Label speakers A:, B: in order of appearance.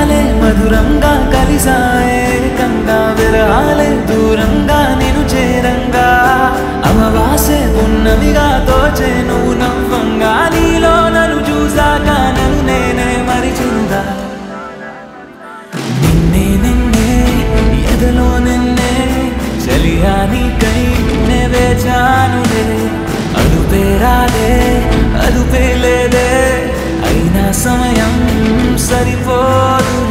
A: స్నేహాలే మధురంగా కలిసాయే కంగా విరహాలే దూరంగా నేను చేరంగా అమవాసే ఉన్నవిగా తోచే నువ్వు నవ్వంగా నీలో నన్ను చూసాక నన్ను నేనే మరిచిందా నిన్నే నిన్నే ఎదలో నిన్నే చలియా నీకై నే వేచానులే అదుపే రాదే అదుపే లేదే అయినా సమయం సరిపోదు